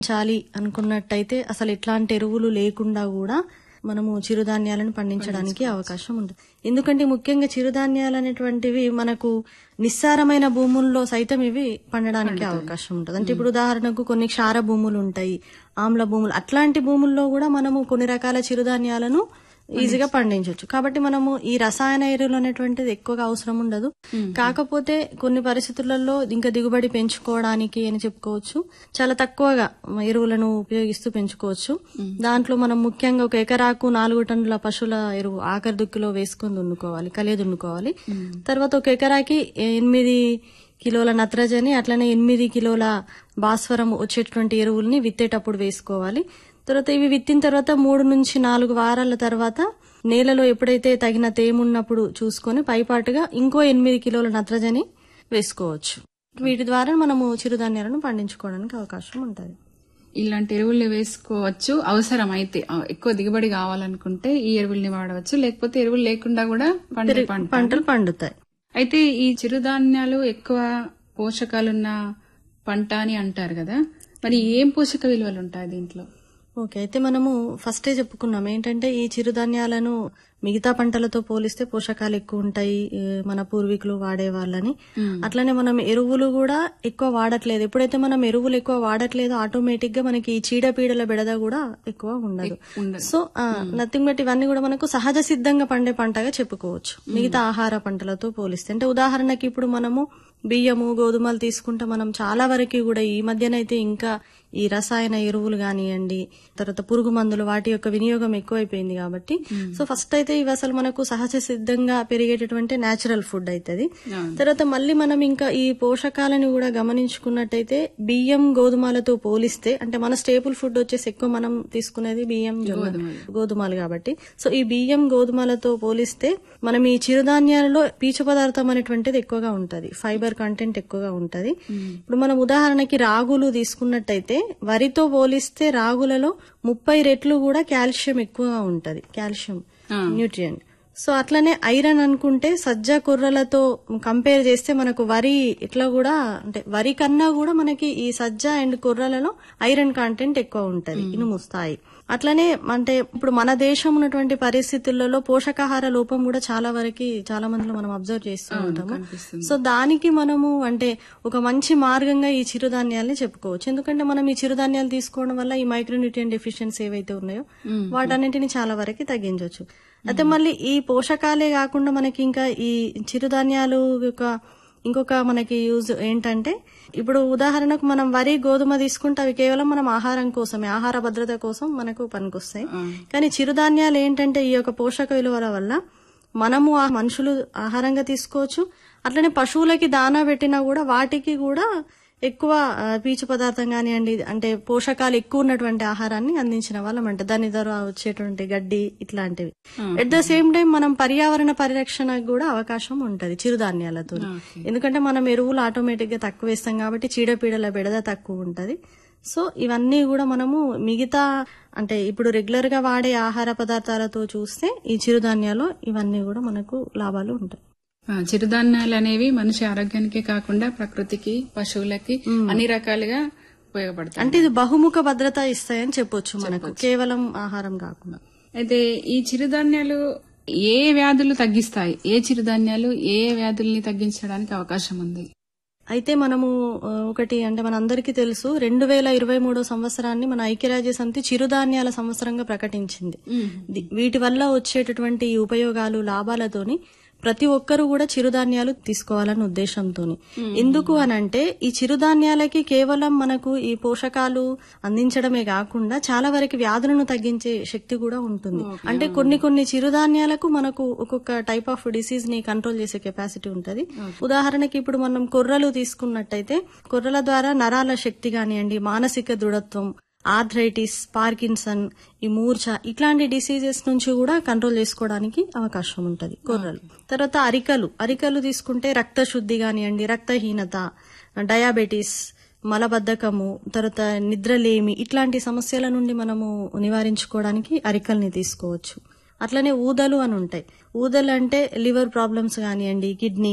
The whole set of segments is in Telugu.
చాలి అనుకున్నట్టయితే అసలు ఎట్లాంటి ఎరువులు లేకుండా కూడా మనము చిరుధాన్యాలను పండించడానికి అవకాశం ఉంటుంది ఎందుకంటే ముఖ్యంగా చిరుధాన్యాలు అనేటువంటివి మనకు నిస్సారమైన భూముల్లో సైతం ఇవి పండడానికి అవకాశం ఉంటుంది అంటే ఇప్పుడు ఉదాహరణకు కొన్ని క్షార భూములు ఉంటాయి ఆమ్ల భూములు అట్లాంటి భూముల్లో కూడా మనము కొన్ని రకాల చిరుధాన్యాలను ఈజీగా పండించవచ్చు కాబట్టి మనము ఈ రసాయన ఎరువులు అనేటువంటిది ఎక్కువగా అవసరం ఉండదు కాకపోతే కొన్ని పరిస్థితులలో ఇంకా దిగుబడి పెంచుకోవడానికి అని చెప్పుకోవచ్చు చాలా తక్కువగా ఎరువులను ఉపయోగిస్తూ పెంచుకోవచ్చు దాంట్లో మనం ముఖ్యంగా ఒక ఎకరాకు నాలుగు టన్నుల పశువుల ఎరువు ఆఖరి దుక్కిలో వేసుకొని దున్నుకోవాలి కలియ దున్నుకోవాలి తర్వాత ఒక ఎకరాకి ఎనిమిది కిలోల నత్రజని అట్లనే ఎనిమిది కిలోల భాస్వరం వచ్చేటువంటి ఎరువుల్ని విత్తేటప్పుడు వేసుకోవాలి తర్వాత ఇవి విత్తిన తర్వాత మూడు నుంచి నాలుగు వారాల తర్వాత నేలలో ఎప్పుడైతే తగిన తేమున్నప్పుడు చూసుకొని పైపాటుగా ఇంకో ఎనిమిది కిలోల నత్రజని వేసుకోవచ్చు వీటి ద్వారా మనము చిరుధాన్యాలను పండించుకోవడానికి అవకాశం ఉంటుంది ఇలాంటి ఎరువుల్ని వేసుకోవచ్చు అవసరం అయితే ఆ, ఎక్కువ దిగుబడి కావాలనుకుంటే ఈ ఎరువుల్ని వాడవచ్చు లేకపోతే ఎరువులు లేకుండా కూడా పండే పంట పంటలు పండుతాయి అయితే ఈ చిరుధాన్యాలు ఎక్కువ పోషకాలున్న పంట అని అంటారు కదా మరి ఏం పోషక విలువలు ఉంటాయి దీంట్లో ఓకే అయితే మనము ఫస్టే చెప్పుకున్నాం ఏంటంటే ఈ చిరుధాన్యాలను మిగతా పంటలతో పోలిస్తే పోషకాలు ఎక్కువ ఉంటాయి ఏ, మన పూర్వీకులు వాడే వాళ్ళని అట్లనే మనం ఎరువులు కూడా ఎక్కువ వాడట్లేదు ఎప్పుడైతే మనం ఎరువులు ఎక్కువ వాడట్లేదో ఆటోమేటిక్ గా మనకి ఈ చీడపీడల బెడద కూడా ఎక్కువ ఉండదు ఉండదు. సో నథింగ్ బట్ ఇవన్నీ కూడా మనకు సహజ సిద్ధంగా పండే పంటగా చెప్పుకోవచ్చు మిగతా ఆహార పంటలతో పోలిస్తే అంటే ఉదాహరణకి ఇప్పుడు మనము బియ్యము గోధుమలు తీసుకుంటే మనం చాలా వరకు కూడా ఈ మధ్యనైతే ఇంకా ఈ రసాయన ఎరువులు కానివ్వండి తర్వాత పురుగు మందులు వాటి యొక్క వినియోగం ఎక్కువైపోయింది కాబట్టి సో ఫస్ట్ అయితే ఇవి అసలు మనకు సహజ సిద్ధంగా పెరిగేటటువంటి నేచురల్ ఫుడ్ అవుతుంది అవును. తర్వాత మళ్ళీ మనం ఇంకా ఈ పోషకాలను కూడా గమనించుకున్నట్టయితే బియ్యం గోధుమలతో పోలిస్తే అంటే మన స్టేపుల్ ఫుడ్ వచ్చేసి ఎక్కువ మనం తీసుకునేది బియ్యం జొన్న గోధుమలు కాబట్టి సో ఈ బియ్యం గోధుమలతో పోలిస్తే మనం ఈ చిరుధాన్యాలలో పీచు పదార్థం అనేటువంటిది ఎక్కువగా ఉంటది ఫైబర్ కంటెంట్ ఎక్కువగా ఉంటది ఇప్పుడు మనం ఉదాహరణకి రాగులు తీసుకున్నట్టయితే వరితో పోలిస్తే రాగులలో ముప్పై రెట్లు కూడా కాల్షియం ఎక్కువగా ఉంటది కాల్షియం న్యూట్రియంట్ సో అట్లనే ఐరన్ అనుకుంటే సజ్జ కుర్రలతో కంపేర్ చేస్తే మనకు వరి ఇట్లా కూడా అంటే వరి కన్నా కూడా మనకి ఈ సజ్జ అండ్ కుర్రలలో ఐరన్ కంటెంట్ ఎక్కువ ఉంటది ఇనుము స్థాయి అట్లనే అంటే ఇప్పుడు మన దేశం ఉన్నటువంటి పరిస్థితులలో పోషకాహార లోపం కూడా చాలా వరకు చాలా మందిలో మనం అబ్జర్వ్ చేస్తూ ఉంటాము కనిపిస్తుంది. సో దానికి మనము అంటే ఒక మంచి మార్గంగా ఈ చిరుధాన్యాల్ని చెప్పుకోవచ్చు ఎందుకంటే మనం ఈ చిరుధాన్యాలు తీసుకోవడం వల్ల ఈ మైక్రోన్యూట్రియన్ డెఫిషియన్సీ ఏవైతే ఉన్నాయో వాటన్నిటిని చాలా వరకు తగ్గించవచ్చు అయితే మళ్ళీ ఈ పోషకాలే కాకుండా మనకి ఇంకా ఈ చిరుధాన్యాలు యొక్క ఇంకొక మనకి యూజ్ ఏంటంటే ఇప్పుడు ఉదాహరణకు మనం వరి గోధుమ తీసుకుంటే అవి కేవలం మనం ఆహారం కోసమే ఆహార భద్రత కోసం మనకు పనికొస్తాయి కానీ చిరుధాన్యాలు ఏంటంటే ఈ యొక్క పోషక విలువల వల్ల మనము ఆ మనుషులు ఆహారంగా తీసుకోవచ్చు అట్లనే పశువులకి దానా పెట్టినా కూడా వాటికి కూడా ఎక్కువ ఆ, పీచు పదార్థం కానివ్వండి అంటే పోషకాలు ఎక్కువ ఉన్నటువంటి ఆహారాన్ని అందించిన వాళ్ళం అంటే దాని ద్వారా వచ్చేటువంటి గడ్డి ఇట్లాంటివి ఎట్ ద సేమ్ టైం మనం పర్యావరణ పరిరక్షణకు కూడా అవకాశం ఉంటది చిరుధాన్యాలతో ఎందుకంటే మనం ఎరువులు ఆటోమేటిక్ గా తక్కువ వేస్తాం కాబట్టి చీడపీడల బెడద తక్కువ ఉంటది సో ఇవన్నీ కూడా మనము మిగతా అంటే ఇప్పుడు రెగ్యులర్ గా వాడే ఆహార పదార్థాలతో చూస్తే ఈ చిరుధాన్యాలు ఇవన్నీ కూడా మనకు లాభాలు ఉంటాయి ఆ, చిరుధాన్యాలు అనేవి మనిషి ఆరోగ్యానికే కాకుండా ప్రకృతికి పశువులకి అన్ని రకాలుగా ఉపయోగపడతాయి అంటే ఇది బహుముఖ భద్రత ఇస్తాయని చెప్పొచ్చు మనకు కేవలం ఆహారం కాకుండా అయితే ఈ చిరుధాన్యాలు ఏ వ్యాధులు తగ్గిస్తాయి ఏ చిరుధాన్యాలు ఏ ఏ వ్యాధుల్ని తగ్గించడానికి అవకాశం ఉంది అయితే మనము ఆ, ఒకటి అంటే మన అందరికీ తెలుసు రెండు వేల ఇరవై మూడో సంవత్సరాన్ని మన ఐక్యరాజ్య సమితి చిరుధాన్యాల సంవత్సరంగా ప్రకటించింది ది- వీటి వల్ల వచ్చేటటువంటి ఈ ఉపయోగాలు లాభాలతోని ప్రతి ఒక్కరూ కూడా చిరుధాన్యాలు తీసుకోవాలన్న ఉద్దేశంతోని ఎందుకు అనంటే ఈ చిరుధాన్యాలకి కేవలం మనకు ఈ పోషకాలు అందించడమే కాకుండా చాలా వరకు వ్యాధులను తగ్గించే శక్తి కూడా ఉంటుంది అంటే కొన్ని కొన్ని చిరుధాన్యాలకు మనకు ఒక్కొక్క టైప్ ఆఫ్ డిసీజ్ ని కంట్రోల్ చేసే కెపాసిటీ ఉంటది ఉదాహరణకి ఇప్పుడు మనం కొర్రలు తీసుకున్నట్టయితే కొర్రల ద్వారా నరాల శక్తి కానివ్వండి మానసిక దృఢత్వం ఆర్థరైటిస్ పార్కిన్సన్ ఈ మూర్ఛ ఇట్లాంటి డిసీజెస్ నుంచి కూడా కంట్రోల్ చేసుకోవడానికి అవకాశం ఉంటది కొర్రలు తర్వాత అరికలు అరికలు తీసుకుంటే రక్త శుద్ధి కానివ్వండి రక్తహీనత డయాబెటీస్ మలబద్ధకము తర్వాత నిద్రలేమి ఇట్లాంటి సమస్యల నుండి మనము నివారించుకోవడానికి అరికల్ని తీసుకోవచ్చు అట్లనే ఊదలు అని ఉంటాయి ఊదలు అంటే లివర్ ప్రాబ్లమ్స్ కానివ్వండి కిడ్నీ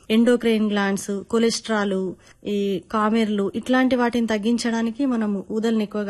ఎండోక్రైన్ గ్లాండ్స్ కొలెస్ట్రాల్ ఈ కామెర్లు ఇట్లాంటి వాటిని తగ్గించడానికి మనము ఊదల్ని ఎక్కువగా